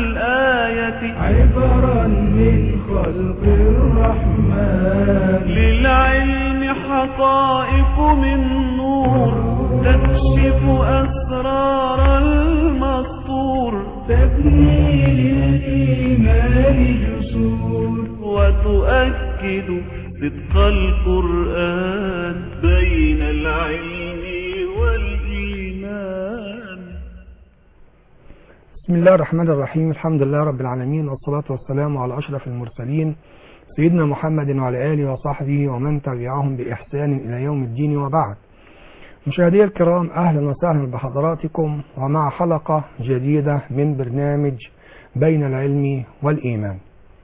الآية عبرا من خلق الرحمن للعلم حقائق من نور تكشف أسرار المسطور تبني للإيمان جسور وتؤكد صدق القرآن بين العلم والإيمان بسم الله الرحمن الرحيم الحمد لله رب العالمين والصلاة والسلام على أشرف المرسلين سيدنا محمد وعلى آله وصحبه ومن تبعهم بإحسان إلى يوم الدين وبعد مشاهدي الكرام أهلا وسهلا بحضراتكم ومع حلقة جديدة من برنامج بين العلم والإيمان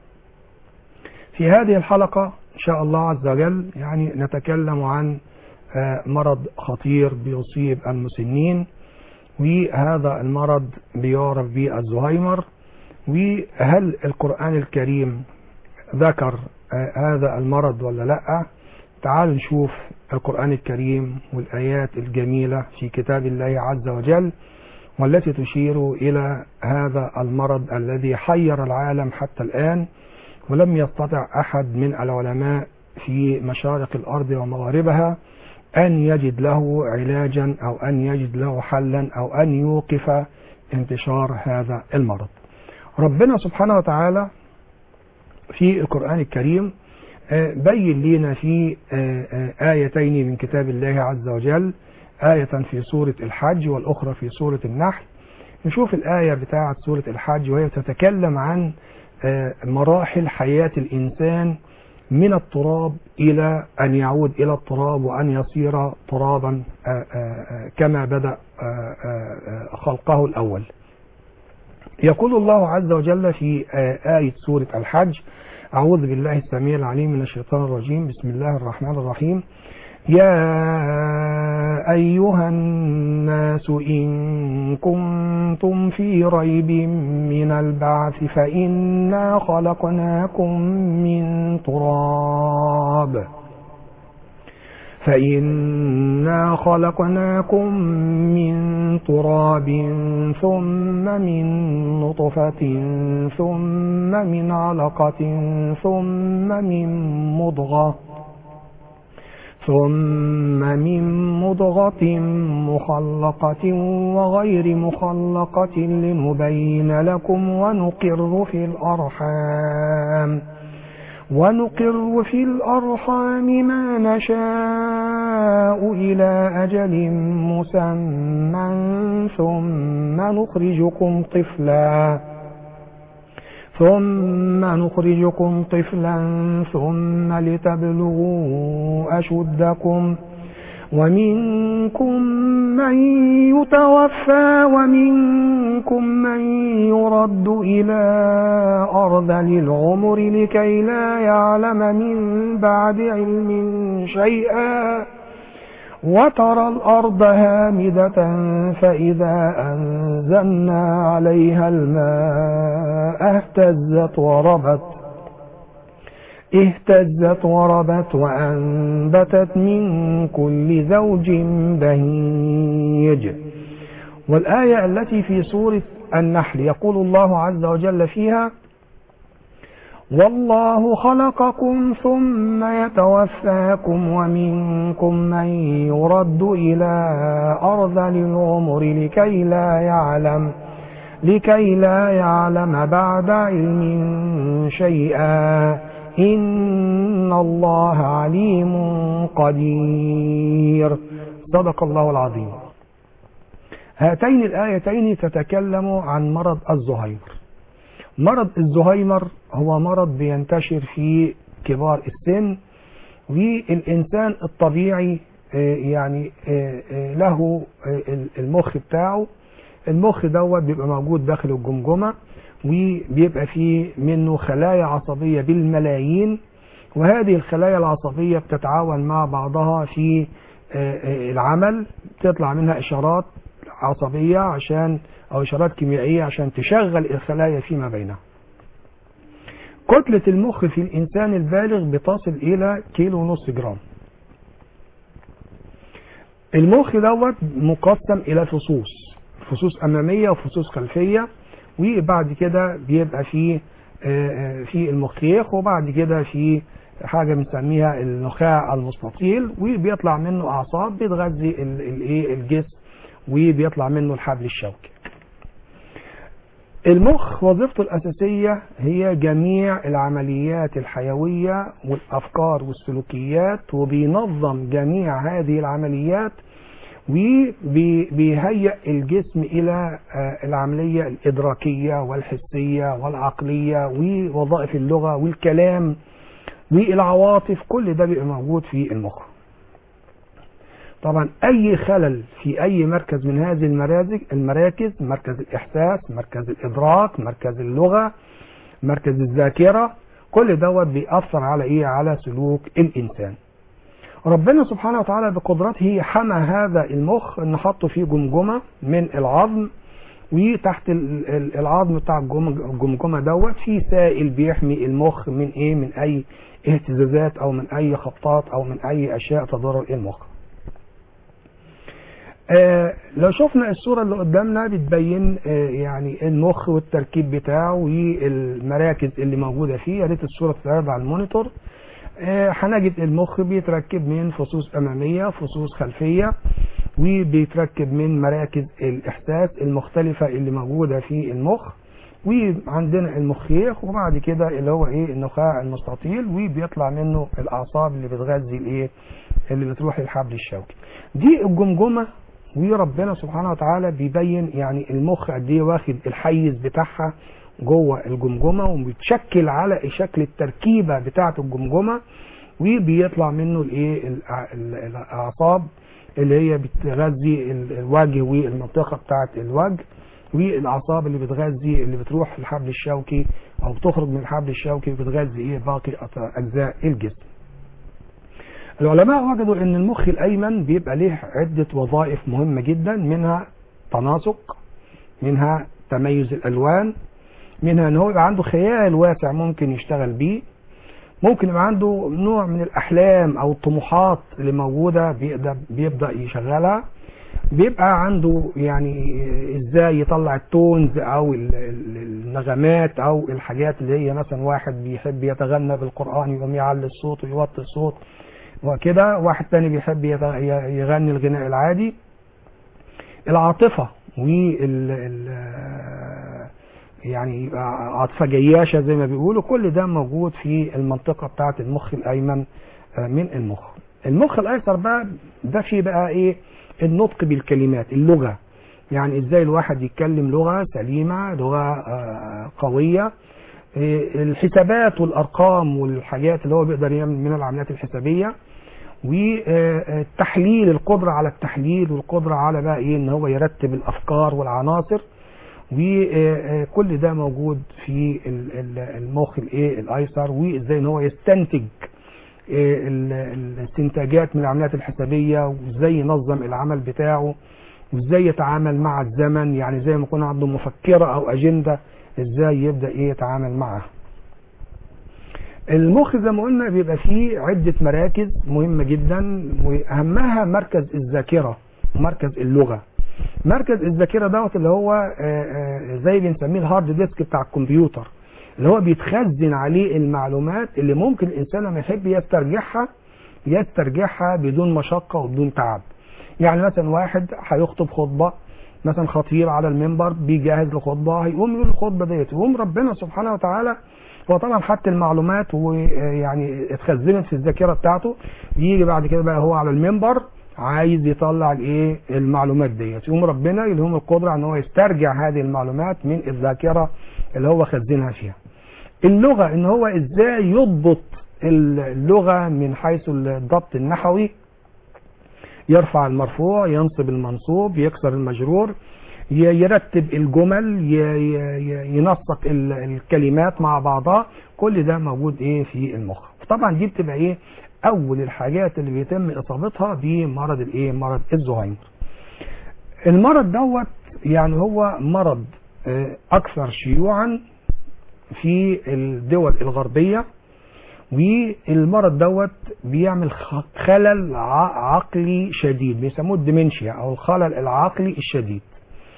في هذه الحلقة إن شاء الله عز وجل يعني نتكلم عن آه، مرض خطير بيصيب المسنين وهذا المرض بيعرف بالزهايمر وهل القرآن الكريم ذكر آه، هذا المرض ولا لا تعالوا نشوف القرآن الكريم والآيات الجميلة في كتاب الله عز وجل والتي تشير إلى هذا المرض الذي حير العالم حتى الآن ولم يستطع أحد من العلماء في مشارق الأرض ومغاربها أن يجد له علاجا أو أن يجد له حلا أو أن يوقف انتشار هذا المرض ربنا سبحانه وتعالى في القرآن الكريم آه، بين لنا في آه، آه، آيتين من كتاب الله عز وجل آية في سورة الحج والأخرى في سورة النحل نشوف الآية بتاعة سورة الحج وهي تتكلم عن آه، مراحل حياة الإنسان من التراب إلى أن يعود إلى التراب وأن يصير ترابا آه، آه، آه، كما بدأ آه، آه، آه، خلقه الأول يقول الله عز وجل في آه، آية سورة الحج أعوذ بالله السميع العليم من الشيطان الرجيم بسم الله الرحمن الرحيم يا أيها الناس إن كنتم في ريب من البعث فإنا خلقناكم من تراب فإنا خلقناكم من تراب ثم من نطفة ثم من علقة ثم من مضغة ثم من مضغة مخلقة وغير مخلقة لنبين لكم ونقر في الأرحام ونقر في الأرحام ما نشاء إلى أجل مسمى ثم نخرجكم طفلا ثم نخرجكم طفلا ثم لتبلغوا أشدكم ومنكم من يتوفى ومنكم من يرد إلى أرض العمر لكي لا يعلم من بعد علم شيئا وترى الأرض هامدة فإذا أنزلنا عليها الماء اهتزت وربت اهتزت وربت وأنبتت من كل زوج بهيج والآية التي في سورة النحل يقول الله عز وجل فيها والله خلقكم ثم يتوفاكم ومنكم من يرد إلى أرض العمر لكي لا يعلم لكي لا يعلم بعد علم شيئا إن الله عليم قدير صدق الله العظيم هاتين الآيتين تتكلم عن مرض الزهايمر مرض الزهايمر هو مرض بينتشر في كبار السن والإنسان الطبيعي آه، يعني آه، آه، له آه، المخ بتاعه المخ دوت بيبقى موجود داخل الجمجمة وبيبقى فيه منه خلايا عصبية بالملايين وهذه الخلايا العصبية بتتعاون مع بعضها في آه، آه، العمل تطلع منها إشارات عصبية عشان أو إشارات كيميائية عشان تشغل الخلايا فيما بينها كتلة المخ في الإنسان البالغ بتصل إلى كيلو ونص جرام المخ دوت مقسم إلى فصوص فصوص أمامية وفصوص خلفية وبعد كده بيبقى فيه آه، آه، في المخيخ وبعد كده في حاجه بنسميها النخاع المستطيل وبيطلع منه اعصاب بتغذي ال- الايه الجسم وبيطلع منه الحبل الشوكي المخ وظيفته الأساسية هي جميع العمليات الحيوية والأفكار والسلوكيات وبينظم جميع هذه العمليات وبيهيئ الجسم إلى آه، العملية الإدراكية والحسية والعقلية ووظائف اللغة والكلام والعواطف كل ده بيبقى موجود في المخ طبعا اي خلل في اي مركز من هذه المراكز المراكز مركز الاحساس مركز الادراك مركز اللغه مركز الذاكره كل دوت بيأثر على ايه على سلوك الانسان ربنا سبحانه وتعالى بقدرته حمى هذا المخ ان حطه فيه جمجمه من العظم وتحت ال- ال- العظم بتاع الجم- الجمجمه دوت في سائل بيحمي المخ من ايه من اي اهتزازات او من اي خبطات او من اي اشياء تضر المخ آه لو شفنا الصورة اللي قدامنا بتبين آه يعني المخ والتركيب بتاعه والمراكز اللي موجودة فيه يا ريت الصورة تتعرض على المونيتور آه هنجد المخ بيتركب من فصوص أمامية فصوص خلفية وبيتركب من مراكز الإحساس المختلفة اللي موجودة في المخ وعندنا المخيخ وبعد كده اللي هو ايه النخاع المستطيل وبيطلع منه الاعصاب اللي بتغذي الايه اللي بتروح للحبل الشوكي دي الجمجمه وربنا سبحانه وتعالى بيبين يعني المخ قد ايه واخد الحيز بتاعها جوه الجمجمه وبتشكل على شكل التركيبه بتاعه الجمجمه وبيطلع منه الايه الأع- ال- الاعصاب اللي هي بتغذي ال- الوجه والمنطقه بتاعه الوجه والاعصاب اللي بتغذي اللي بتروح للحبل الشوكي او تخرج من الحبل الشوكي وبتغذي ايه باقي أط- اجزاء الجسم العلماء وجدوا ان المخ الايمن بيبقى له عدة وظائف مهمة جدا منها تناسق منها تميز الالوان منها ان هو يبقى عنده خيال واسع ممكن يشتغل بيه ممكن يبقى عنده نوع من الاحلام او الطموحات اللي موجودة بيقدر بيبدأ يشغلها بيبقى عنده يعني ازاي يطلع التونز او ال- ال- النغمات او الحاجات اللي هي مثلا واحد بيحب يتغنى بالقرآن يقوم يعلي الصوت ويوطي الصوت وكده واحد تاني بيحب يت- ي- يغني الغناء العادي العاطفة وال ال- يعني يبقى عاطفة جياشة زي ما بيقولوا كل ده موجود في المنطقة بتاعة المخ الأيمن آه، من المخ المخ الأيسر بقى ده فيه بقى إيه النطق بالكلمات اللغة يعني إزاي الواحد يتكلم لغة سليمة لغة آه، قوية إيه، الحسابات والارقام والحاجات اللي هو بيقدر يعمل من العمليات الحسابيه والتحليل القدره على التحليل والقدره على بقى ايه ان هو يرتب الافكار والعناصر وكل ده موجود في ال- ال- المخ الايه الايسر وازاي ان هو يستنتج إيه، ال- الاستنتاجات من العمليات الحسابيه وازاي ينظم العمل بتاعه وازاي يتعامل مع الزمن يعني زي ما يكون عنده مفكره او اجنده ازاي يبدا ايه يتعامل معها المخ زي ما قلنا بيبقى فيه عدة مراكز مهمة جدا وأهمها مركز الذاكرة ومركز اللغة مركز الذاكرة دوت اللي هو آه، آه، زي بنسميه الهارد ديسك بتاع الكمبيوتر اللي هو بيتخزن عليه المعلومات اللي ممكن الإنسان لما يحب يسترجعها يسترجعها بدون مشقة وبدون تعب يعني مثلا واحد هيخطب خطبة مثلا خطيب على المنبر بيجهز لخطبة هيقوم يقول الخطبة ديت يقوم ربنا سبحانه وتعالى هو طبعا حط المعلومات ويعني اتخزنت في الذاكره بتاعته يجي بعد كده بقى هو على المنبر عايز يطلع الايه المعلومات ديت يقوم ربنا يلهم القدره ان هو يسترجع هذه المعلومات من الذاكره اللي هو خزنها فيها اللغه ان هو ازاي يضبط اللغه من حيث الضبط النحوي يرفع المرفوع ينصب المنصوب يكسر المجرور ي- يرتب الجمل ي- ي- ي- ينسق ال- الكلمات مع بعضها كل ده موجود ايه في المخ طبعا دي بتبقى ايه اول الحاجات اللي بيتم اصابتها بمرض الايه مرض الزهايمر المرض دوت يعني هو مرض آه، اكثر شيوعا في الدول الغربيه والمرض دوت بيعمل خ- خلل ع- عقلي شديد بيسموه الديمنشيا او الخلل العقلي الشديد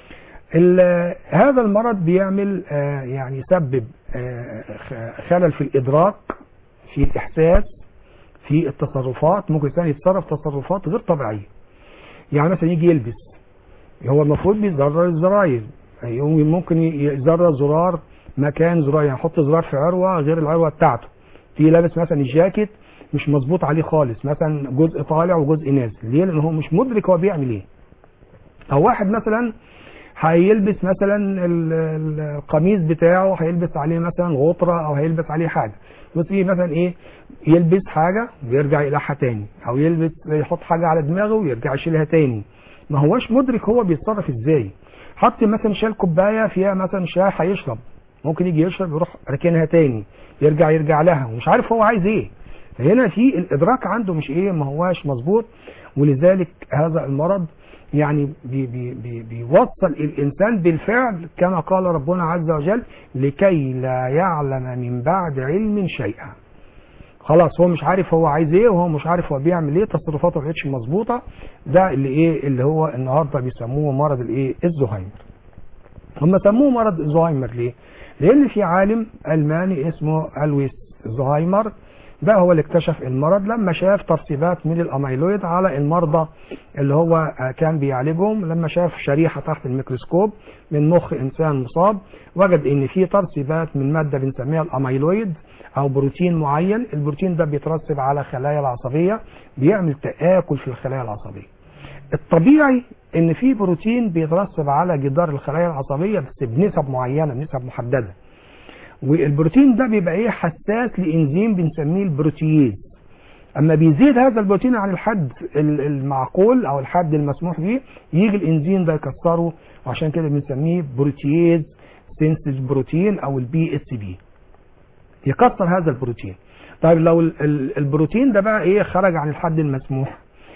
ال- هذا المرض بيعمل آه، يعني يسبب آه، خ- خلل في الإدراك في الإحساس في التصرفات ممكن الإنسان يتصرف تصرفات غير طبيعية يعني مثلا يجي يلبس هو المفروض بيزرر الزراير يقوم ممكن ي- يزرر زرار مكان زرار يعني يحط زرار في عروة غير العروة بتاعته تيجي لابس مثلا الجاكيت مش مظبوط عليه خالص مثلا جزء طالع وجزء نازل ليه لان هو مش مدرك هو بيعمل ايه او واحد مثلا هيلبس مثلا ال- ال- القميص بتاعه هيلبس عليه مثلا غطرة او هيلبس عليه حاجة بس ايه مثلا ايه يلبس حاجة ويرجع يقلعها تاني او يلبس يحط حاجة على دماغه ويرجع يشيلها تاني ما هوش مدرك هو بيتصرف ازاي حط مثلا شال كوباية فيها مثلا شاي هيشرب ممكن يجي يشرب يروح راكنها تاني يرجع يرجع لها ومش عارف هو عايز ايه هنا في الادراك عنده مش ايه ما هواش مظبوط ولذلك هذا المرض يعني بي بي بي بيوصل الانسان بالفعل كما قال ربنا عز وجل لكي لا يعلم من بعد علم شيئا خلاص هو مش عارف هو عايز ايه وهو مش عارف هو بيعمل ايه تصرفاته ما بقتش مظبوطه ده اللي ايه اللي هو النهارده بيسموه مرض الايه الزهايمر هم سموه مرض الزهايمر ليه لان في عالم الماني اسمه الويس زهايمر ده هو اللي اكتشف المرض لما شاف ترسيبات من الاميلويد على المرضى اللي هو آه، كان بيعالجهم لما شاف شريحه تحت الميكروسكوب من مخ انسان مصاب وجد ان في ترسيبات من ماده بنسميها الاميلويد او بروتين معين البروتين ده بيترسب على خلايا العصبيه بيعمل تاكل في الخلايا العصبيه الطبيعي ان في بروتين بيترسب على جدار الخلايا العصبيه بس بنسب معينه بنسب محدده والبروتين ده بيبقى ايه حساس لانزيم بنسميه البروتييز اما بيزيد هذا البروتين عن الحد ال- المعقول او الحد المسموح به يجي الانزيم ده يكسره وعشان كده بنسميه بروتييز سينسيس بروتين او البي اس بي يكسر هذا البروتين طيب لو ال- ال- البروتين ده بقى ايه خرج عن الحد المسموح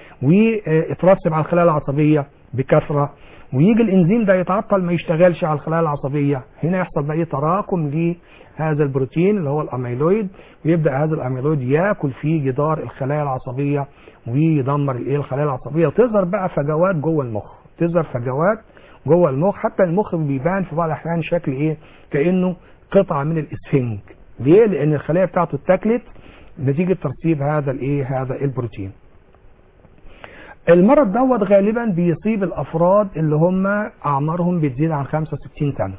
واترسب على الخلايا العصبيه بكثره ويجي الانزيم ده يتعطل ما يشتغلش على الخلايا العصبيه هنا يحصل بقى ايه تراكم لهذا البروتين اللي هو الاميلويد ويبدا هذا الاميلويد ياكل في جدار الخلايا العصبيه ويدمر الايه الخلايا العصبيه وتظهر بقى فجوات جوه المخ تظهر فجوات جوه المخ حتى المخ بيبان في بعض الاحيان شكل ايه كانه قطعه من الاسفنج ليه لان الخلايا بتاعته اتاكلت نتيجه ترسيب هذا الايه هذا البروتين المرض دوت غالبا بيصيب الافراد اللي هم اعمارهم بتزيد عن 65 سنه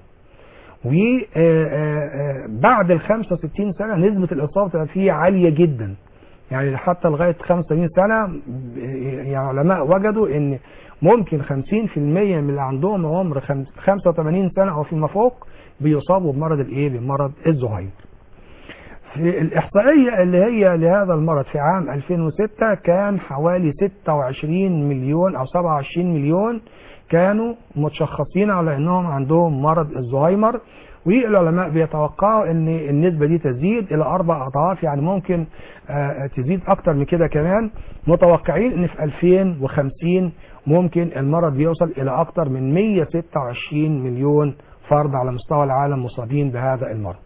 وبعد ال 65 سنه نسبه الاصابه تبقى فيه عاليه جدا يعني حتى لغايه 85 سنه ب- يعني علماء وجدوا ان ممكن 50% من اللي عندهم عمر خمس- 85 سنه او فيما فوق بيصابوا بمرض الايه بمرض الزهايمر في الإحصائية اللي هي لهذا المرض في عام 2006 كان حوالي 26 مليون أو 27 مليون كانوا متشخصين على أنهم عندهم مرض الزهايمر والعلماء بيتوقعوا أن النسبة دي تزيد إلى أربع أضعاف يعني ممكن آه، تزيد أكتر من كده كمان متوقعين أن في 2050 ممكن المرض يوصل إلى أكتر من 126 مليون فرد على مستوى العالم مصابين بهذا المرض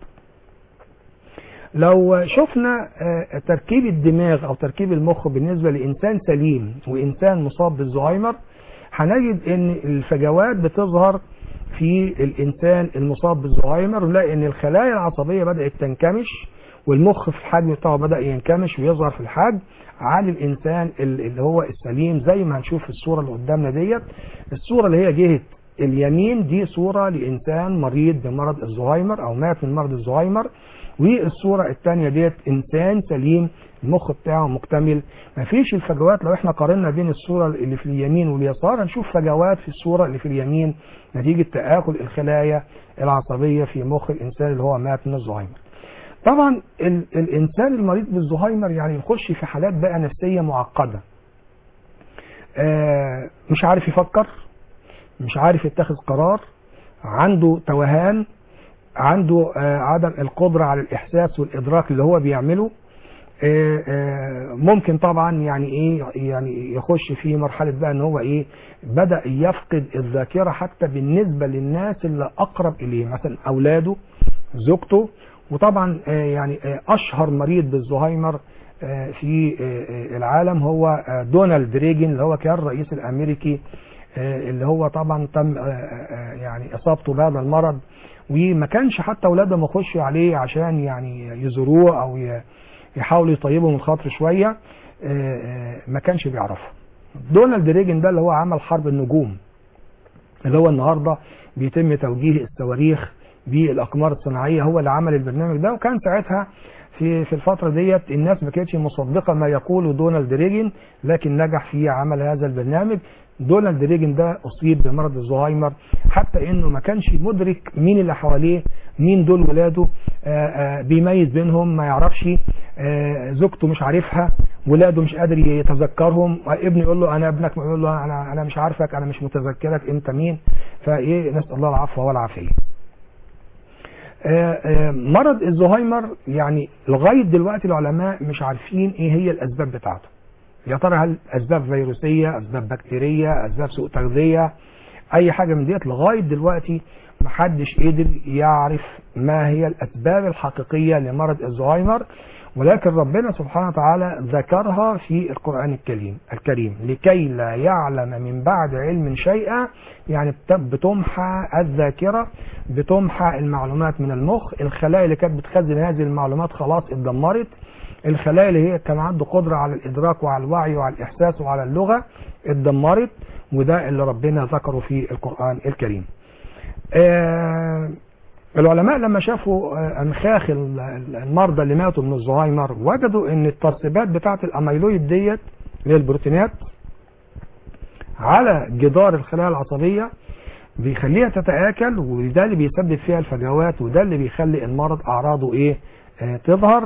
لو شفنا آه، تركيب الدماغ او تركيب المخ بالنسبه لانسان سليم وانسان مصاب بالزهايمر هنجد ان الفجوات بتظهر في الانسان المصاب بالزهايمر ونلاقي ان الخلايا العصبيه بدات تنكمش والمخ في الحجم بتاعه بدا ينكمش ويظهر في الحجم عن الانسان ال- اللي هو السليم زي ما هنشوف في الصوره اللي قدامنا ديت الصوره اللي هي جهه اليمين دي صوره لانسان مريض بمرض الزهايمر او مات من مرض الزهايمر والصورة الثانية ديت إنسان سليم المخ بتاعه مكتمل مفيش الفجوات لو احنا قارنا بين الصورة اللي في اليمين واليسار هنشوف فجوات في الصورة اللي في اليمين نتيجة تآكل الخلايا العصبية في مخ الإنسان اللي هو مات من الزهايمر طبعا ال الإنسان المريض بالزهايمر يعني يخش في حالات بقى نفسية معقدة آه مش عارف يفكر مش عارف يتخذ قرار عنده توهان عنده آه، عدم القدرة على الإحساس والإدراك اللي هو بيعمله آه، آه، ممكن طبعا يعني ايه يعني يخش في مرحلة بقى ان هو ايه بدأ يفقد الذاكرة حتى بالنسبة للناس اللي اقرب اليه مثلا اولاده زوجته وطبعا آه، يعني آه، اشهر مريض بالزهايمر آه، في آه، آه، العالم هو آه، دونالد ريجن اللي هو كان الرئيس الامريكي آه، اللي هو طبعا تم آه، آه، يعني اصابته بهذا المرض وما كانش حتى اولادهم يخشوا عليه عشان يعني يزوروه او ي- يحاولوا يطيبوا من خاطره شويه آه، آه، ما كانش بيعرفه دونالد ريجن ده اللي هو عمل حرب النجوم اللي هو النهارده بيتم توجيه الصواريخ بالاقمار الصناعيه هو اللي عمل البرنامج ده وكان ساعتها في في الفتره ديت الناس ما كانتش مصدقه ما يقوله دونالد ريجن لكن نجح في عمل هذا البرنامج دونالد ريجن ده اصيب بمرض الزهايمر حتى انه ما كانش مدرك مين اللي حواليه مين دول ولاده آه، آه، بيميز بينهم ما يعرفش آه، زوجته مش عارفها ولاده مش قادر يتذكرهم ابنه يقول له انا ابنك يقول له انا انا مش عارفك انا مش متذكرك انت مين فايه نسال الله العفو والعافيه آه، آه، مرض الزهايمر يعني لغايه دلوقتي العلماء مش عارفين ايه هي الاسباب بتاعته يا ترى هل اسباب فيروسيه اسباب بكتيريه اسباب سوء تغذيه اي حاجه من ديت لغايه دلوقتي محدش قدر يعرف ما هي الاسباب الحقيقيه لمرض الزهايمر ولكن ربنا سبحانه وتعالى ذكرها في القرآن الكريم الكريم لكي لا يعلم من بعد علم شيئا يعني بت- بتمحى الذاكرة بتمحى المعلومات من المخ الخلايا اللي كانت بتخزن هذه المعلومات خلاص اتدمرت الخلايا اللي هي كان عنده قدرة على الإدراك وعلى الوعي وعلى الإحساس وعلى اللغة اتدمرت وده اللي ربنا ذكره في القرآن الكريم آه العلماء لما شافوا آه، انخاخ ال- ال- المرضى اللي ماتوا من الزهايمر وجدوا ان الترسبات بتاعه الاميلويد ديت اللي هي البروتينات على جدار الخلايا العصبيه بيخليها تتآكل وده اللي بيسبب فيها الفجوات وده اللي بيخلي المرض اعراضه ايه آه تظهر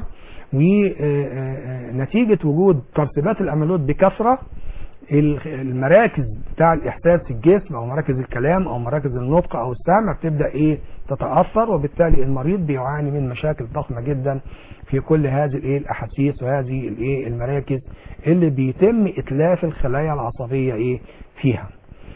ونتيجة وجود ترسبات الاميلويد بكثرة ال- المراكز بتاع الاحساس في الجسم او مراكز الكلام او مراكز النطق او السمع بتبدا ايه تتاثر وبالتالي المريض بيعاني من مشاكل ضخمه جدا في كل هذه الايه الاحاسيس وهذه الايه المراكز اللي بيتم اتلاف الخلايا العصبيه ايه فيها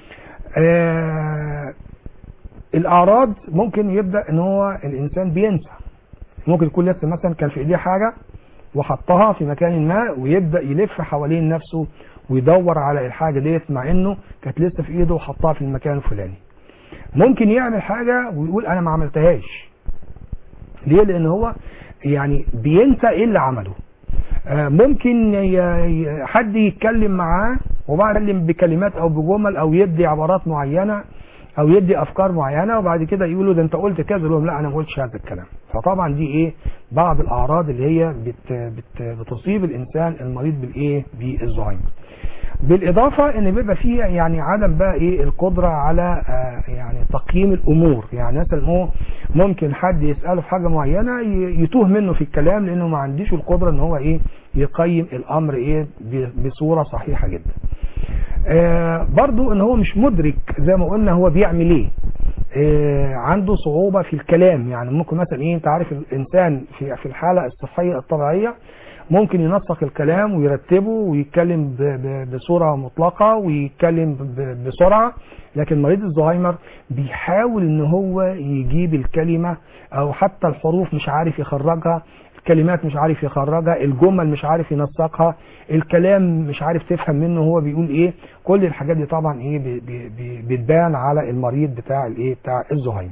آه الاعراض ممكن يبدا ان هو الانسان بينسى ممكن يكون لسه مثلا كان في ايديه حاجه وحطها في مكان ما ويبدا يلف حوالين نفسه ويدور على الحاجه ديت مع انه كانت لسه في ايده وحطها في المكان الفلاني ممكن يعمل حاجه ويقول انا ما عملتهاش ليه لان هو يعني بينسى ايه اللي عمله آه، ممكن ي- ي- حد يتكلم معاه وبعد يتكلم بكلمات او بجمل او يدي عبارات معينه او يدي افكار معينه وبعد كده يقولوا ده انت قلت كذا يقول لهم لا انا ما قلتش هذا الكلام فطبعا دي ايه بعض الاعراض اللي هي بت بت بتصيب الانسان المريض بالايه بالزهايمر بالاضافه ان بيبقى فيه يعني عدم بقى ايه القدره على آه يعني تقييم الامور يعني مثلا هو ممكن حد يساله في حاجه معينه ي- يتوه منه في الكلام لانه ما عنديش القدره ان هو ايه يقيم الامر ايه ب- بصوره صحيحه جدا آه برضو ان هو مش مدرك زي ما قلنا هو بيعمل ايه آه عنده صعوبة في الكلام يعني ممكن مثلا ايه انت عارف الانسان في في الحالة الصحية الطبيعية ممكن ينسق الكلام ويرتبه ويتكلم ب- ب- بصورة مطلقة ويتكلم ب- بسرعة لكن مريض الزهايمر بيحاول ان هو يجيب الكلمة او حتى الحروف مش عارف يخرجها الكلمات مش عارف يخرجها الجمل مش عارف ينسقها الكلام مش عارف تفهم منه هو بيقول ايه كل الحاجات دي طبعا ايه بي- بي- بي- بتبان على المريض بتاع الايه بتاع الزهايمر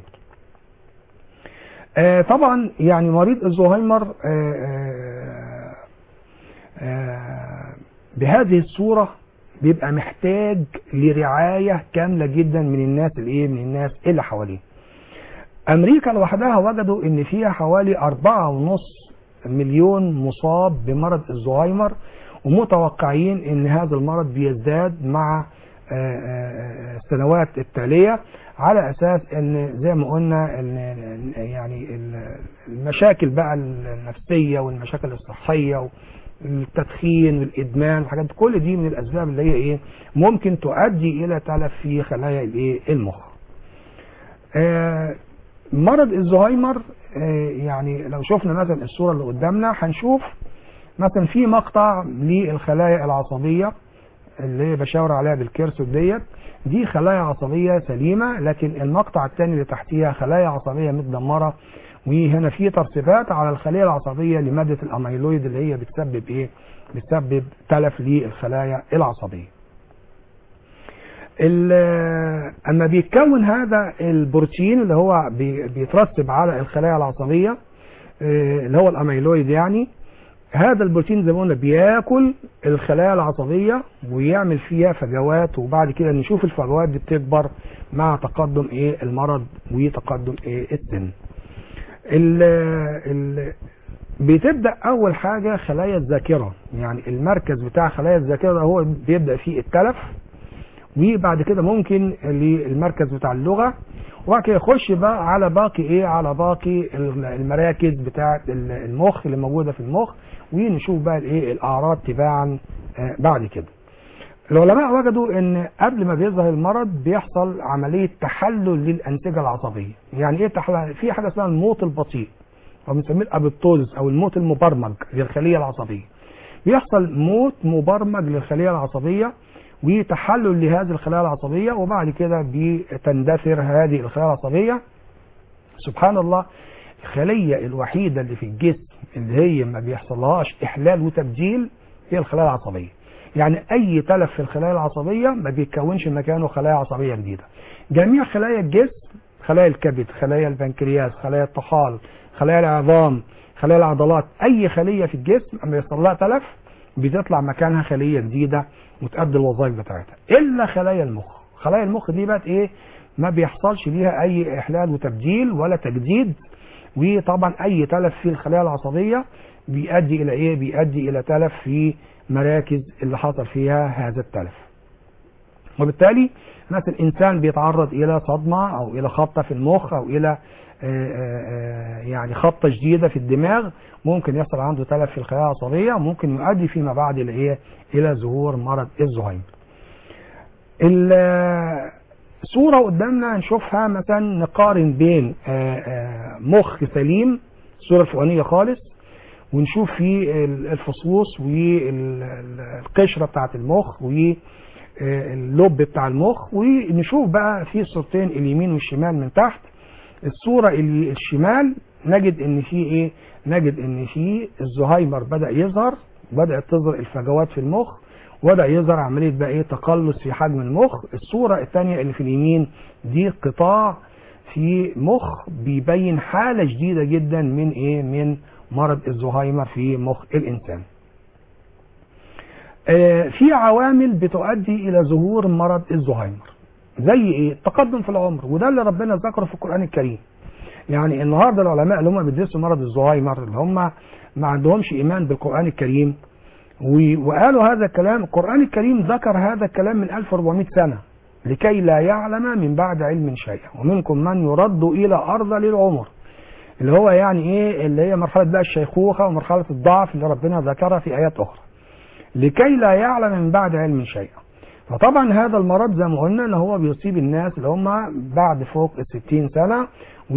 آه طبعا يعني مريض الزهايمر آه آه آه بهذه الصورة بيبقى محتاج لرعاية كاملة جدا من الناس الايه من الناس اللي حواليه امريكا لوحدها وجدوا ان فيها حوالي أربعة ونص مليون مصاب بمرض الزهايمر ومتوقعين ان هذا المرض بيزداد مع آه، آه، السنوات التالية على اساس ان زي ما قلنا ان يعني ال- المشاكل بقى النفسية والمشاكل الصحية التدخين والادمان الحاجات دي كل دي من الاسباب اللي هي ايه ممكن تؤدي الى تلف في خلايا الايه المخ آه، مرض الزهايمر آه، يعني لو شفنا مثلا الصورة اللي قدامنا هنشوف مثلا في مقطع للخلايا العصبية اللي هي بشاور عليها بالكيرسوت ديت دي خلايا عصبية سليمة لكن المقطع الثاني اللي تحتيها خلايا عصبية متدمرة وهنا في ترسبات على الخلية العصبية لمادة الأميلويد اللي هي بتسبب إيه؟ بتسبب تلف للخلايا العصبية. ال- اما بيتكون هذا البروتين اللي هو بي- بيترسب على الخلايا العصبيه آه، اللي هو الاميلويد يعني هذا البروتين زي ما قلنا بياكل الخلايا العصبيه ويعمل فيها فجوات وبعد كده نشوف الفجوات دي بتكبر مع تقدم ايه المرض وتقدم ايه السن. ال ال بتبدا اول حاجه خلايا الذاكره يعني المركز بتاع خلايا الذاكره ده هو بيبدا فيه التلف وبعد كده ممكن للمركز بتاع اللغه وبعد كده يخش بقى على باقي ايه على باقي المراكز بتاعه المخ اللي موجوده في المخ ونشوف بقى الايه الاعراض تباعا آه، بعد كده العلماء وجدوا ان قبل ما بيظهر المرض بيحصل عمليه تحلل للانسجه العصبيه يعني ايه تحلل في حاجه اسمها الموت البطيء او بنسميه الابيبتوز او الموت المبرمج للخليه العصبيه بيحصل موت مبرمج للخليه العصبيه وتحلل لهذه الخلايا العصبيه وبعد كده بتندثر هذه الخلايا العصبيه سبحان الله الخليه الوحيده اللي في الجسم اللي هي ما بيحصلهاش احلال وتبديل هي الخلايا العصبيه يعني اي تلف في الخلايا العصبيه ما بيتكونش مكانه خلايا عصبيه جديده جميع خلايا الجسم خلايا الكبد خلايا البنكرياس خلايا الطحال خلايا العظام خلايا العضلات اي خليه في الجسم اما يحصل لها تلف بتطلع مكانها خليه جديده وتؤدي الوظائف بتاعتها الا خلايا المخ خلايا المخ دي بقت ايه ما بيحصلش ليها اي احلال وتبديل ولا تجديد وطبعا اي تلف في الخلايا العصبيه بيؤدي الى ايه بيؤدي الى تلف في مراكز اللي حصل فيها هذا التلف وبالتالي مثلا انسان بيتعرض الى صدمه او الى خبطه في المخ او الى آه، آه، يعني خبطه شديده في الدماغ ممكن يحصل عنده تلف في الخلايا العصبيه ممكن يؤدي فيما بعد الى ايه الى ظهور مرض الزهايمر ال- صورة قدامنا نشوفها مثلا نقارن بين آه، آه، مخ سليم الصورة الفوقانية خالص ونشوف فيه ال- الفصوص والقشرة بتاعت المخ واللب بتاع المخ ونشوف بقى في صورتين اليمين والشمال من تحت الصورة اللي الشمال نجد ان في ايه نجد ان في الزهايمر بدأ يظهر بدأت تظهر الفجوات في المخ وبدأ يظهر عملية بقى ايه تقلص في حجم المخ الصورة الثانية اللي في اليمين دي قطاع في مخ بيبين حالة جديدة جدا من ايه من مرض الزهايمر في مخ الانسان آه، في عوامل بتؤدي الى ظهور مرض الزهايمر زي ايه التقدم في العمر وده اللي ربنا ذكره في القرآن الكريم يعني النهارده العلماء اللي هم بيدرسوا مرض الزهايمر اللي هم ما عندهمش ايمان بالقرآن الكريم و- وقالوا هذا الكلام القرآن الكريم ذكر هذا الكلام من 1400 سنة لكي لا يعلم من بعد علم شيئا ومنكم من يرد إلى أرض للعمر اللي هو يعني إيه اللي هي مرحلة بقى الشيخوخة ومرحلة الضعف اللي ربنا ذكرها في آيات أخرى لكي لا يعلم من بعد علم شيئا فطبعا هذا المرض زي ما قلنا ان هو بيصيب الناس اللي هم بعد فوق ال 60 سنه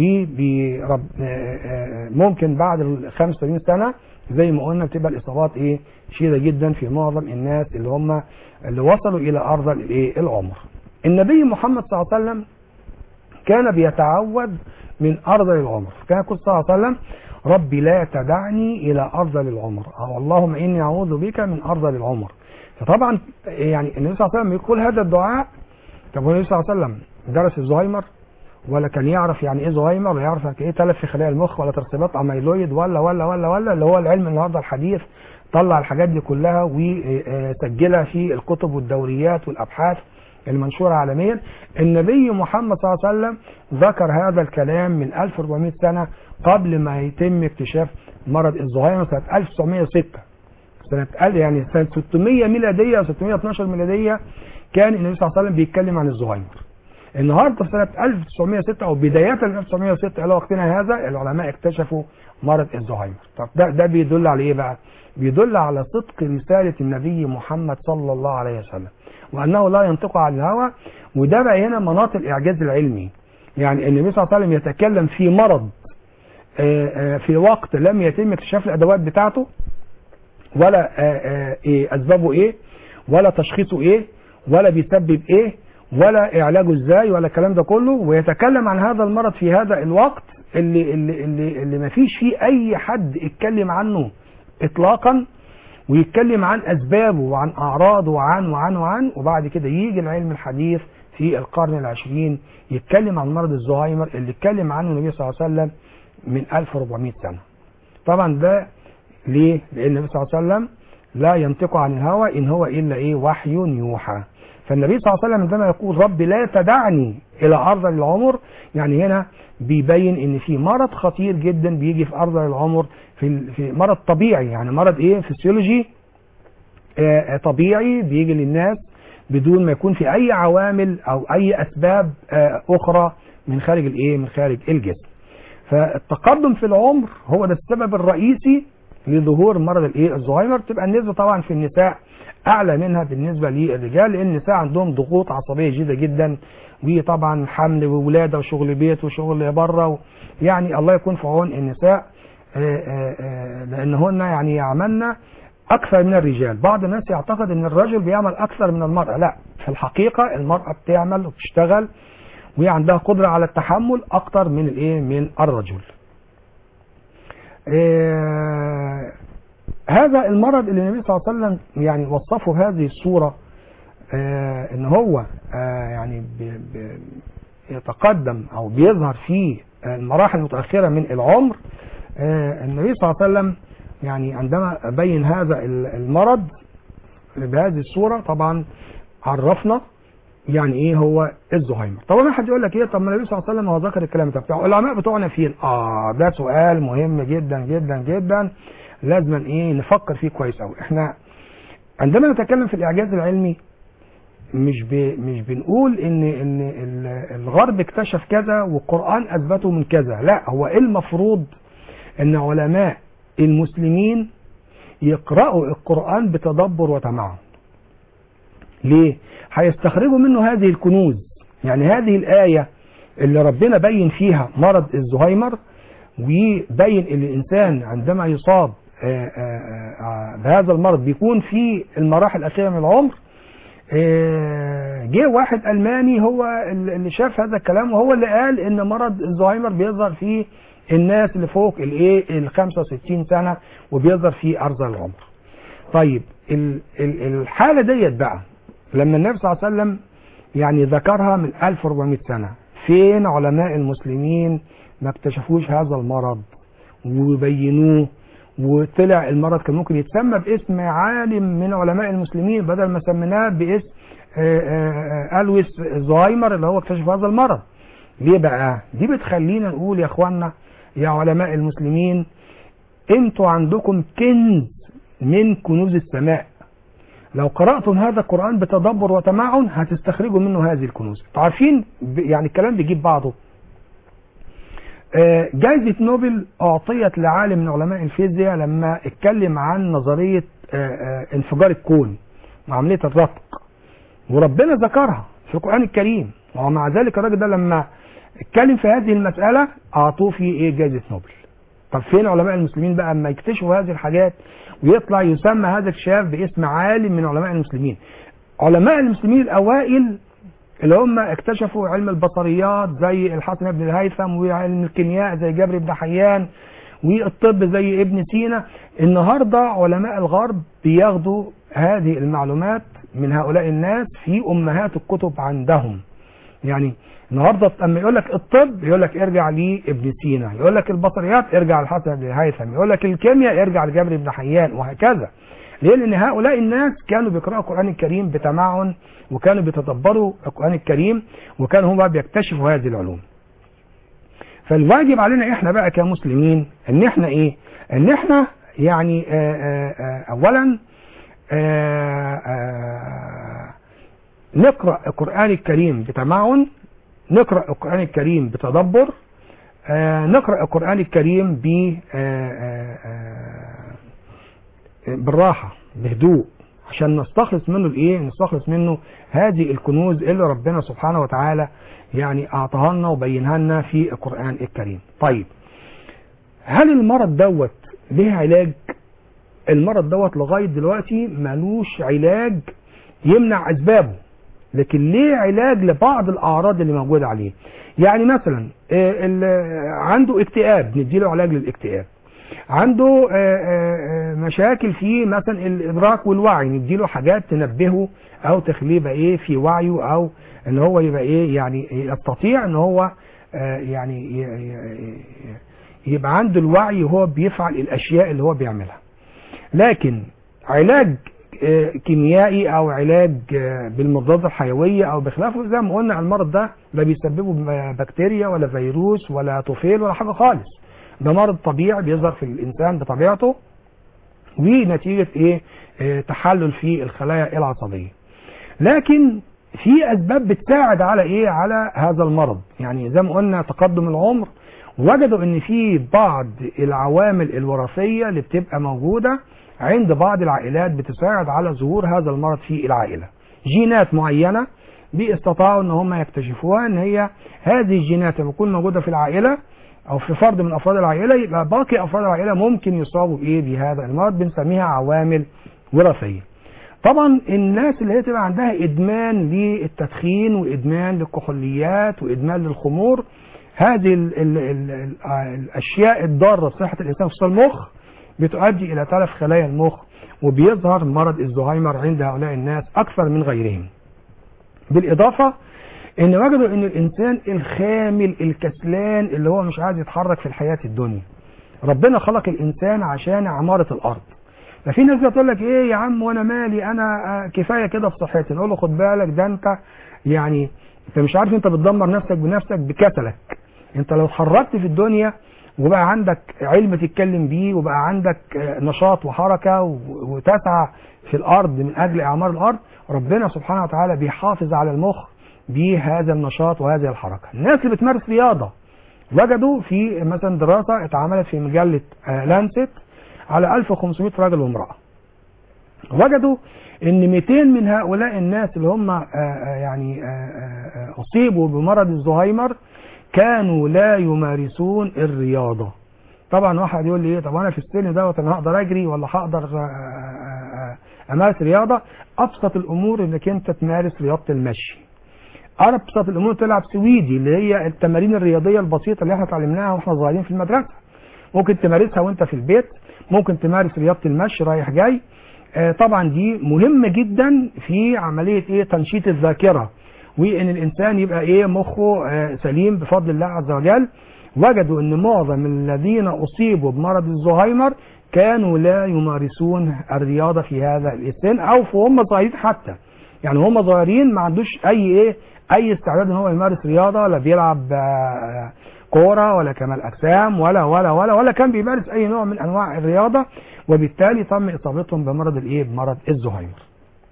وممكن بعد ال 75 سنه زي ما قلنا بتبقى الاصابات ايه شديده جدا في معظم الناس اللي هم اللي وصلوا الى ارض الايه العمر. النبي محمد صلى الله عليه وسلم كان بيتعوذ من ارض العمر، كان يقول صلى الله عليه وسلم ربي لا تدعني الى ارض العمر او اللهم اني اعوذ بك من ارض العمر. فطبعا يعني النبي صلى الله عليه وسلم يقول هذا الدعاء طب هو النبي صلى الله عليه وسلم درس الزهايمر ولا كان يعرف يعني ايه زهايمر ولا يعرف يعني ايه تلف في خلايا المخ ولا ترسبات اميلويد ولا ولا ولا ولا اللي هو العلم النهارده الحديث طلع الحاجات دي كلها وسجلها في الكتب والدوريات والابحاث المنشوره عالميا النبي محمد صلى الله عليه وسلم ذكر هذا الكلام من 1400 سنه قبل ما يتم اكتشاف مرض الزهايمر سنه 1906 سنة قال يعني سنة 600 ميلادية أو 612 ميلادية كان النبي صلى الله عليه وسلم بيتكلم عن الزهايمر. النهارده في سنة 1906 أو بداية من 1906 إلى وقتنا هذا العلماء اكتشفوا مرض الزهايمر. طب ده ده بيدل على إيه بقى؟ بيدل على صدق رسالة النبي محمد صلى الله عليه وسلم وأنه لا ينطق عن الهوى وده بقى هنا مناط الإعجاز العلمي. يعني النبي صلى الله عليه وسلم يتكلم في مرض آه، آه، في وقت لم يتم اكتشاف الأدوات بتاعته ولا آه، آه، إيه اسبابه ايه ولا تشخيصه ايه ولا بيسبب ايه ولا علاجه ازاي ولا الكلام ده كله ويتكلم عن هذا المرض في هذا الوقت اللي اللي اللي, اللي ما فيش فيه اي حد اتكلم عنه اطلاقا ويتكلم عن اسبابه وعن اعراضه وعن وعن وعن وبعد كده يجي العلم الحديث في القرن العشرين يتكلم عن مرض الزهايمر اللي اتكلم عنه النبي صلى الله عليه وسلم من 1400 سنة طبعا ده ليه لان النبي صلى الله عليه وسلم لا ينطق عن الهوى ان هو الا ايه وحي يوحى فالنبي صلى الله عليه وسلم عندما يقول رب لا تدعني الى ارض العمر يعني هنا بيبين ان في مرض خطير جدا بيجي في ارض العمر في في مرض طبيعي يعني مرض ايه فسيولوجي آه طبيعي بيجي للناس بدون ما يكون في اي عوامل او اي اسباب آه اخرى من خارج الايه من خارج الجسم فالتقدم في العمر هو ده السبب الرئيسي لظهور مرض الايه الزهايمر تبقى النسبه طبعا في النساء اعلى منها بالنسبه للرجال لان النساء عندهم ضغوط عصبيه شديده جدا وطبعا حمل وولاده وشغل بيت وشغل بره يعني الله يكون في عون النساء لانهن يعني يعملن اكثر من الرجال بعض الناس يعتقد ان الرجل بيعمل اكثر من المراه لا في الحقيقه المراه بتعمل وبتشتغل وهي عندها قدره على التحمل اكثر من الايه من الرجل آه هذا المرض اللي النبي صلى الله عليه وسلم يعني وصفه هذه الصورة آه ان هو آه يعني بي بي يتقدم او بيظهر في المراحل المتأخرة من العمر النبي صلى الله عليه وسلم يعني عندما بين هذا المرض بهذه الصورة طبعا عرفنا يعني ايه هو الزهايمر طبعا حد يقول لك ايه طب ما النبي صلى الله عليه وسلم هو ذكر الكلام ده بتاعه العلماء بتوعنا فين اه ده سؤال مهم جدا جدا جدا لازم ايه نفكر فيه كويس قوي احنا عندما نتكلم في الاعجاز العلمي مش ب... مش بنقول ان ان الغرب اكتشف كذا والقران اثبته من كذا لا هو المفروض ان علماء المسلمين يقرأوا القرآن بتدبر وتمعن ليه هيستخرجوا منه هذه الكنوز يعني هذه الآية اللي ربنا بين فيها مرض الزهايمر وبين ان الانسان عندما يصاب آآ آآ بهذا المرض بيكون في المراحل الاخيره من العمر جه واحد الماني هو اللي شاف هذا الكلام وهو اللي قال ان مرض الزهايمر بيظهر في الناس اللي فوق الايه ال 65 سنه وبيظهر في ارذل العمر. طيب الحاله ديت بقى لما النبي صلى الله عليه وسلم يعني ذكرها من 1400 سنه فين علماء المسلمين ما اكتشفوش هذا المرض وبينوه وطلع المرض كان ممكن يتسمى باسم عالم من علماء المسلمين بدل ما سميناه باسم الويس زهايمر اللي هو اكتشف هذا المرض ليه بقى دي بتخلينا نقول يا اخوانا يا علماء المسلمين انتوا عندكم كنز من كنوز السماء لو قرأتم هذا القرآن بتدبر وتمعن هتستخرجوا منه هذه الكنوز عارفين يعني الكلام بيجيب بعضه جائزة نوبل أعطيت لعالم من علماء الفيزياء لما اتكلم عن نظرية انفجار الكون وعملية الرتق وربنا ذكرها في القرآن الكريم ومع ذلك الراجل ده لما اتكلم في هذه المسألة أعطوه في إيه جائزة نوبل طب فين علماء المسلمين بقى اما يكتشفوا هذه الحاجات ويطلع يسمى هذا الاكتشاف باسم عالم من علماء المسلمين علماء المسلمين الأوائل اللي هم اكتشفوا علم البصريات زي الحسن بن الهيثم وعلم الكيمياء زي جابر بن حيان والطب زي ابن سينا النهاردة علماء الغرب بياخدوا هذه المعلومات من هؤلاء الناس في أمهات الكتب عندهم يعني النهارده اما يقول لك الطب يقول لك ارجع لابن سينا يقول لك البصريات ارجع للحسن بن الهيثم يقول لك الكيمياء ارجع لجابر بن حيان وهكذا ليه؟ لان هؤلاء الناس كانوا بيقرأوا القرآن الكريم بتمعن وكانوا بيتدبروا القرآن الكريم وكانوا هم بيكتشفوا هذه العلوم. فالواجب علينا احنا بقى كمسلمين ان احنا ايه؟ ان احنا يعني آآ آآ اولا آآ نقرأ القرآن الكريم بتمعن نقرأ القرآن الكريم بتدبر نقرأ القرآن الكريم ب بالراحة بهدوء عشان نستخلص منه الايه نستخلص منه هذه الكنوز اللي ربنا سبحانه وتعالى يعني اعطاها لنا وبينها لنا في القرآن الكريم طيب هل المرض دوت ليه علاج المرض دوت لغاية دلوقتي ملوش علاج يمنع اسبابه لكن ليه علاج لبعض الاعراض اللي موجودة عليه يعني مثلا عنده اكتئاب نديله علاج للاكتئاب عنده آه، آه، آه، مشاكل في مثلا الادراك والوعي نديله حاجات تنبهه او تخليه بقى ايه في وعيه او ان هو يبقى ايه يعني يستطيع ان هو آه، يعني ي- ي- ي- يبقى عنده الوعي وهو بيفعل الاشياء اللي هو بيعملها لكن علاج آه، كيميائي او علاج آه، بالمضادات الحيويه او بخلافه زي ما قلنا المرض ده لا بيسببه ب- بكتيريا ولا فيروس ولا طفيل ولا حاجه خالص ده مرض طبيعي بيظهر في الانسان بطبيعته ونتيجه ايه آه، تحلل في الخلايا العصبيه لكن في اسباب بتساعد على ايه على هذا المرض يعني زي ما قلنا تقدم العمر وجدوا ان في بعض العوامل الوراثيه اللي بتبقى موجوده عند بعض العائلات بتساعد على ظهور هذا المرض في العائله جينات معينه بيستطاعوا ان هم يكتشفوها ان هي هذه الجينات لما تكون موجوده في العائله او في فرد من افراد العائله يبقى باقي افراد العائله ممكن يصابوا بايه بهذا المرض بنسميها عوامل وراثيه طبعا الناس اللي هي تبقى عندها ادمان للتدخين وادمان للكحوليات وادمان للخمور هذه ال ال ال ال الاشياء الضاره بصحه الانسان خصوصا المخ بتؤدي الى تلف خلايا المخ وبيظهر مرض الزهايمر عند هؤلاء الناس اكثر من غيرهم بالاضافه ان وجدوا ان الانسان الخامل الكسلان اللي هو مش عايز يتحرك في الحياه الدنيا ربنا خلق الانسان عشان عماره الارض ففي ناس بتقول لك ايه يا عم وانا مالي انا آه، كفايه كده في صحتي نقول له خد بالك ده انت يعني انت مش عارف انت بتدمر نفسك بنفسك بكسلك انت لو اتحركت في الدنيا وبقى عندك علم تتكلم بيه وبقى عندك آه، نشاط وحركه و- وتسعى في الارض من اجل اعمار الارض ربنا سبحانه وتعالى بيحافظ على المخ بهذا النشاط وهذه الحركه الناس اللي بتمارس رياضه وجدوا في مثلا دراسه اتعملت في مجله آه، لانست على 1500 راجل وامراه وجدوا ان 200 من هؤلاء الناس اللي هم آه، آه، يعني آه، آه، آه، اصيبوا بمرض الزهايمر كانوا لا يمارسون الرياضه طبعا واحد يقول لي ايه طب انا في السن دوت انا هقدر اجري ولا هقدر آه، آه، آه، امارس رياضه ابسط الامور انك انت تمارس رياضه المشي ابسط الامور تلعب سويدي اللي هي التمارين الرياضيه البسيطه اللي احنا اتعلمناها واحنا صغيرين في المدرسه ممكن تمارسها وانت في البيت ممكن تمارس رياضه المشي رايح جاي آه، طبعا دي مهمه جدا في عمليه ايه تنشيط الذاكره وان الانسان يبقى ايه مخه آه، سليم بفضل الله عز وجل وجدوا ان معظم الذين اصيبوا بمرض الزهايمر كانوا لا يمارسون الرياضه في هذا السن او في هم صغيرين حتى يعني هم صغيرين ما عندوش اي ايه اي استعداد ان هو يمارس رياضه ولا بيلعب آه، كوره ولا كمال اجسام ولا ولا ولا ولا كان بيمارس اي نوع من انواع الرياضه وبالتالي تم اصابتهم بمرض الايه بمرض الزهايمر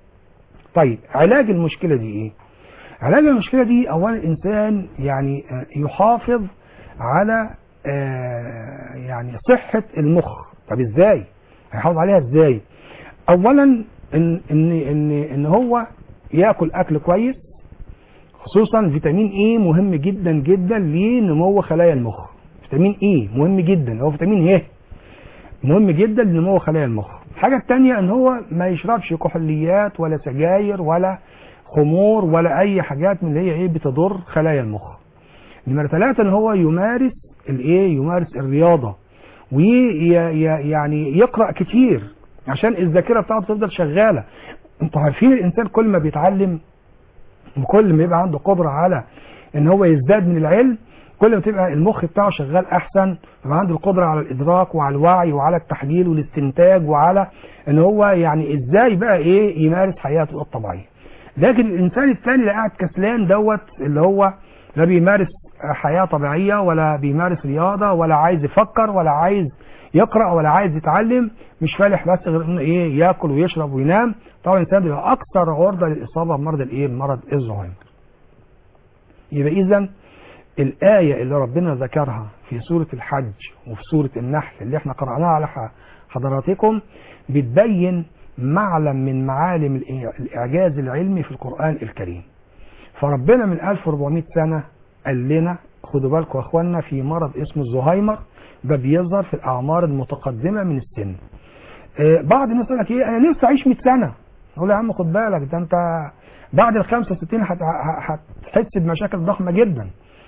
طيب علاج المشكله دي ايه علاج المشكله دي اولا الانسان يعني آه، يحافظ على آه، يعني صحه المخ طب ازاي هيحافظ عليها ازاي اولا ان ان ان ان هو ياكل اكل كويس خصوصا فيتامين اي مهم جدا جدا لنمو خلايا المخ فيتامين اي مهم جدا هو فيتامين ه مهم جدا لنمو خلايا المخ الحاجة التانية ان هو ما يشربش كحوليات ولا سجاير ولا خمور ولا اي حاجات من اللي هي ايه بتضر خلايا المخ نمرة ثلاثة ان هو يمارس الايه يمارس الرياضة ويعني يقرأ كتير عشان الذاكرة بتاعته تفضل شغالة انتوا عارفين الانسان كل ما بيتعلم وكل ما يبقى عنده قدرة على ان هو يزداد من العلم كل ما تبقى المخ بتاعه شغال احسن يبقى عنده القدرة على الادراك وعلى الوعي وعلى التحليل والاستنتاج وعلى ان هو يعني ازاي بقى ايه يمارس حياته الطبيعية لكن الانسان الثاني اللي قاعد كسلان دوت اللي هو لا بيمارس حياة طبيعية ولا بيمارس رياضة ولا عايز يفكر ولا عايز يقرأ ولا عايز يتعلم مش فالح بس غير انه ايه ياكل ويشرب وينام طبعا الانسان بيبقى اكثر عرضة للاصابة بمرض الايه مرض الزهايمر يبقى اذا الآية اللي ربنا ذكرها في سورة الحج وفي سورة النحل اللي احنا قرأناها على ح- حضراتكم بتبين معلم من معالم الإع- الإعجاز العلمي في القرآن الكريم فربنا من 1400 سنة قال لنا خدوا بالكم يا اخوانا في مرض اسمه الزهايمر ده بيظهر في الأعمار المتقدمة من السن آه، بعض الناس يقول لك ايه انا نفسي اعيش 100 سنة اقول له يا عم خد بالك ده انت بعد ال 65 هت- هتحس بمشاكل ضخمة جدا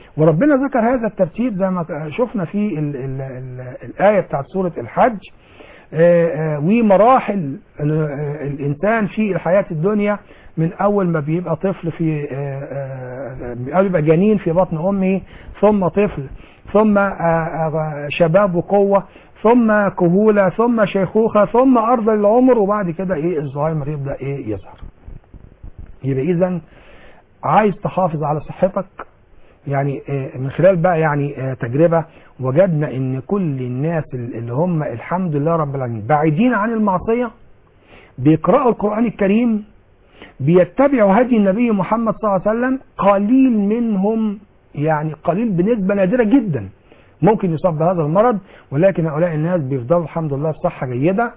وربنا ذكر هذا الترتيب زي ما شفنا في ال ال ال الآية بتاعت سورة الحج آه، آه، ومراحل ال- آه، الإنسان في الحياة الدنيا من أول ما بيبقى طفل في آه، آه، آه، بيبقى جنين في بطن أمه ثم طفل ثم آه، آه، شباب وقوة ثم كهولة ثم شيخوخة ثم أرض العمر وبعد كده إيه الزهايمر يبدأ إيه يظهر يبقى إذا عايز تحافظ على صحتك يعني آه، من خلال بقى يعني آه، تجربة وجدنا ان كل الناس اللي هم الحمد لله رب العالمين بعيدين عن المعصية بيقرأوا القرآن الكريم بيتبعوا هدي النبي محمد صلى الله عليه وسلم قليل منهم يعني قليل بنسبة نادرة جدا ممكن يصاب بهذا المرض ولكن هؤلاء الناس بيفضلوا الحمد لله بصحة جيدة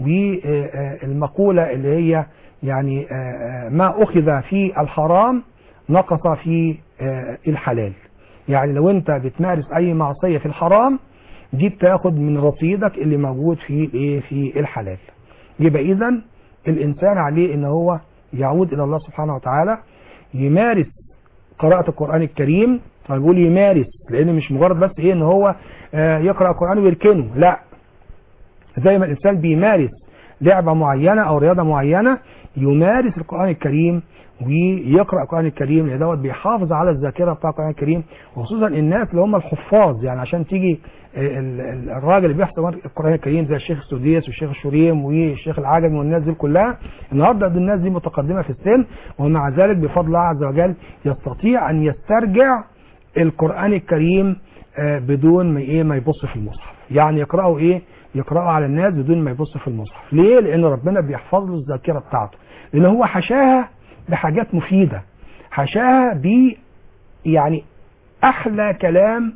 والمقولة اللي هي يعني آه، آه، ما أخذ في الحرام نقص في آه، الحلال يعني لو انت بتمارس اي معصية في الحرام دي بتاخد من رصيدك اللي موجود في ايه في الحلال يبقى اذا الانسان عليه ان هو يعود الى الله سبحانه وتعالى يمارس قراءة القرآن الكريم فبقول يمارس لان مش مجرد بس ايه ان هو آه، يقرأ القرآن ويركنه لا زي ما الانسان بيمارس لعبة معينة او رياضة معينة يمارس القرآن الكريم ويقرأ القرآن الكريم لان دوت بيحافظ على الذاكرة بتاع القرآن الكريم وخصوصا الناس اللي هم الحفاظ يعني عشان تيجي ال- ال- الراجل اللي بيحفظ القرآن الكريم زي الشيخ السديس والشيخ الشريم والشيخ العجمي والناس دي كلها النهارده دي الناس دي متقدمة في السن ومع ذلك بفضل الله عز وجل يستطيع ان يسترجع القرآن الكريم آه، بدون ما ايه ما يبص في المصحف يعني يقرأوا ايه يقرأوا على الناس بدون ما يبص في المصحف ليه لان ربنا بيحفظ له الذاكرة بتاعته لان هو حشاها بحاجات مفيدة حشاها ب يعني احلى كلام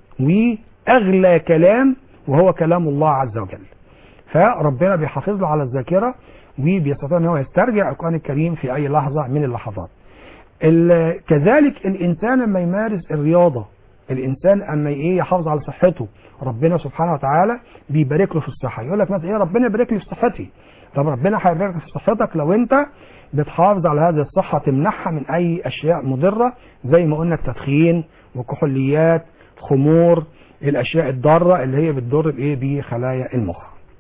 واغلى كلام وهو كلام الله عز وجل فربنا بيحافظ له على الذاكرة وبيستطيع ان هو يسترجع القرآن الكريم في اي لحظة من اللحظات ال- كذلك الانسان لما يمارس الرياضة الانسان اما ايه يحافظ على صحته ربنا سبحانه وتعالى بيبارك له في الصحة يقول لك مثلا ايه ربنا يبارك لي في صحتي طب ربنا هيبارك في صحتك لو انت بتحافظ على هذه الصحة تمنعها من اي اشياء مضرة زي ما قلنا التدخين والكحوليات خمور الاشياء الضارة اللي هي بتضر بايه بخلايا المخ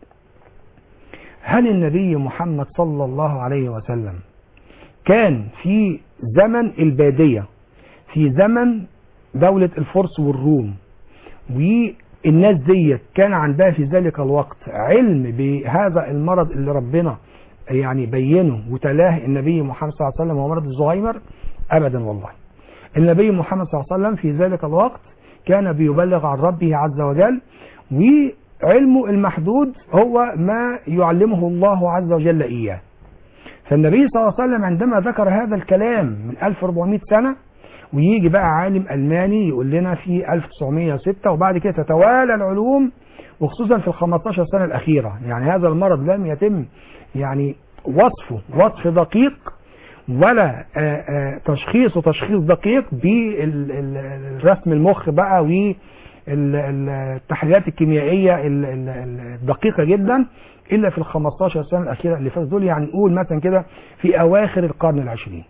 هل النبي محمد صلى الله عليه وسلم كان في زمن البادية في زمن دولة الفرس والروم والناس ديت كان عندها في ذلك الوقت علم بهذا المرض اللي ربنا يعني بينه وتلاه النبي محمد صلى الله عليه وسلم هو مرض الزهايمر ابدا والله النبي محمد صلى الله عليه وسلم في ذلك الوقت كان بيبلغ عن ربه عز وجل وعلمه المحدود هو ما يعلمه الله عز وجل إياه فالنبي صلى الله عليه وسلم عندما ذكر هذا الكلام من 1400 سنة ويجي بقى عالم ألماني يقول لنا في 1906 وبعد كده تتوالى العلوم وخصوصا في ال 15 سنة الأخيرة يعني هذا المرض لم يتم يعني وصفه وصف دقيق ولا آه، آه، تشخيص وتشخيص دقيق بالرسم المخ بقى والتحليلات الكيميائية ال- ال- ال- الدقيقة جدا إلا في ال 15 سنة الأخيرة اللي فاتت دول يعني نقول مثلا كده في أواخر القرن العشرين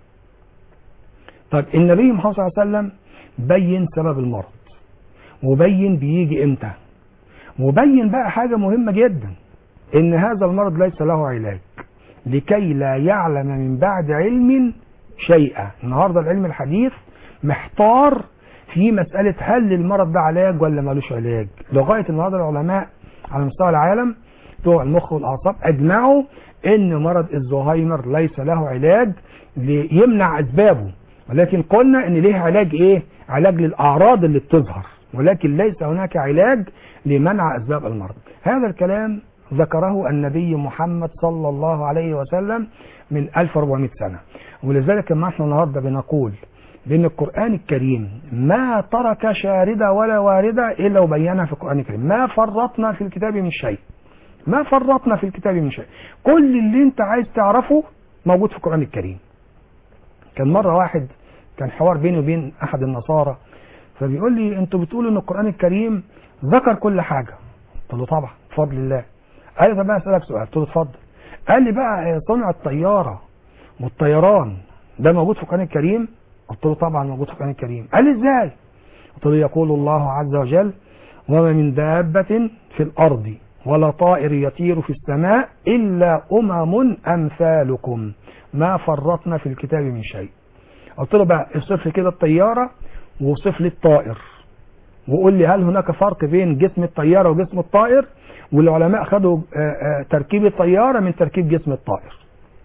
طيب النبي محمد صلى الله عليه وسلم بين سبب المرض وبين بيجي امتى وبين بقى حاجة مهمة جدا ان هذا المرض ليس له علاج لكي لا يعلم من بعد علم شيئا النهاردة العلم الحديث محتار في مسألة هل للمرض ده علاج ولا ملوش علاج لغاية النهاردة العلماء على مستوى العالم بتوع المخ والأعصاب أجمعوا ان مرض الزهايمر ليس له علاج ليمنع أسبابه ولكن قلنا ان ليه علاج ايه علاج للأعراض اللي بتظهر ولكن ليس هناك علاج لمنع أسباب المرض هذا الكلام ذكره النبي محمد صلى الله عليه وسلم من 1400 سنة ولذلك ما احنا النهاردة بنقول بأن القرآن الكريم ما ترك شاردة ولا واردة إلا وبينها في القرآن الكريم ما فرطنا في الكتاب من شيء ما فرطنا في الكتاب من شيء كل اللي انت عايز تعرفه موجود في القرآن الكريم كان مرة واحد كان حوار بيني وبين أحد النصارى فبيقول لي انتوا بتقولوا ان القرآن الكريم ذكر كل حاجة قلت له طبعا بفضل الله قال لي طب بقى اسالك سؤال قلت له اتفضل قال لي بقى صنع الطيارة والطيران ده موجود في القرآن الكريم قلت له طبعا موجود في القرآن الكريم قال لي ازاي طب يقول الله عز وجل وما من دابة في الأرض ولا طائر يطير في السماء إلا أمم أمثالكم ما فرطنا في الكتاب من شيء قلت له بقى اوصف لي كده الطيارة ووصف لي الطائر وقول لي هل هناك فرق بين جسم الطيارة وجسم الطائر والعلماء خدوا آه، آه، تركيب الطيارة من تركيب جسم الطائر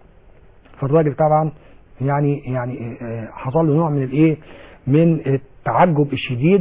فالراجل طبعا يعني يعني آه، حصل له نوع من الايه من التعجب الشديد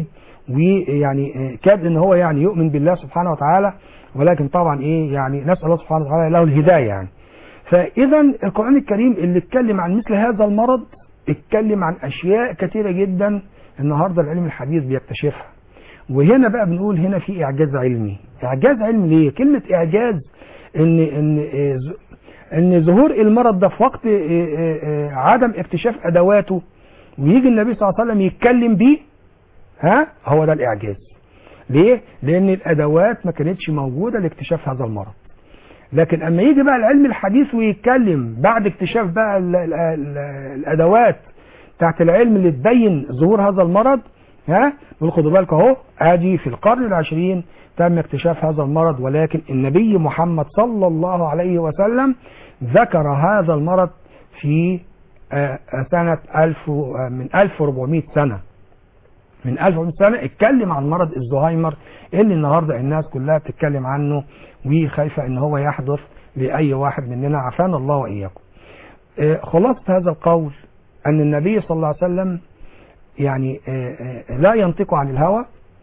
ويعني آه، كاد ان هو يعني يؤمن بالله سبحانه وتعالى ولكن طبعا ايه يعني نسال الله سبحانه وتعالى له الهدايه يعني فاذا القران الكريم اللي اتكلم عن مثل هذا المرض اتكلم عن اشياء كثيره جدا النهارده العلم الحديث بيكتشفها وهنا بقى بنقول هنا في اعجاز علمي اعجاز علمي ليه كلمه اعجاز ان ان آه، ز- ان ظهور المرض ده في وقت آه، آه، آه، عدم اكتشاف ادواته ويجي النبي صلى الله عليه وسلم يتكلم بيه ها هو ده الاعجاز ليه لان الادوات ما كانتش موجوده لاكتشاف هذا المرض لكن اما يجي بقى العلم الحديث ويتكلم بعد اكتشاف بقى ال ال ال الادوات بتاعت العلم اللي تبين ظهور هذا المرض ها نقول خدوا بالكم اهو ادي في القرن العشرين تم اكتشاف هذا المرض ولكن النبي محمد صلى الله عليه وسلم ذكر هذا المرض في آه، آه، سنة 1000 و- آه، من 1400 سنة من 1400 سنة اتكلم عن مرض الزهايمر اللي النهاردة الناس كلها بتتكلم عنه وخايفة ان هو يحدث لأي واحد مننا عافانا الله وإياكم آه، خلاصة هذا القول أن النبي صلى الله عليه وسلم يعني آه، آه، لا ينطق عن الهوى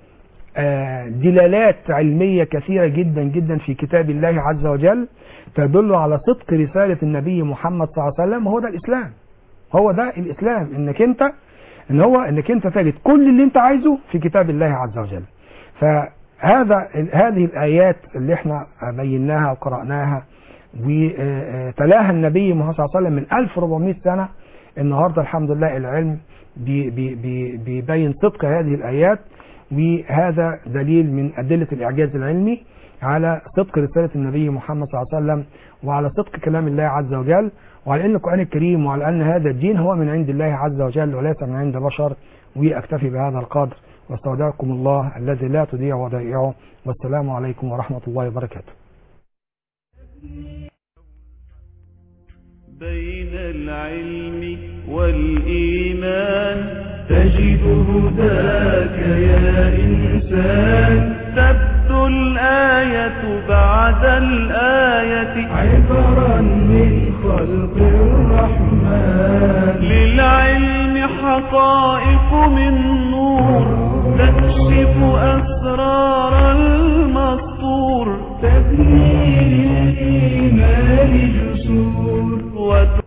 آه، دلالات علمية كثيرة جدا جدا في كتاب الله عز وجل تدل على صدق رسالة النبي محمد صلى الله عليه وسلم وهو ده الإسلام هو ده الإسلام إنك أنت إن هو إنك أنت تجد كل اللي أنت عايزه في كتاب الله عز وجل فهذا هذه الآيات اللي احنا بيناها وقرأناها وتلاها النبي محمد صلى الله عليه وسلم من 1400 سنة النهاردة الحمد لله العلم بي بي بي بيبين صدق هذه الآيات وهذا دليل من أدلة الإعجاز العلمي على صدق رسالة النبي محمد صلى الله عليه وسلم وعلى صدق كلام الله عز وجل وعلى أن القرآن الكريم وعلى أن هذا الدين هو من عند الله عز وجل وليس من عند بشر وأكتفي بهذا القدر واستودعكم الله الذي لا تضيع ودائعه والسلام عليكم ورحمة الله وبركاته بين العلم والإيمان تجد هداك يا إنسان تبدو الآية بعد الآية عبرا من خلق الرحمن للعلم حقائق من نور تكشف أسرار المسطور تبني للإيمان جسور وت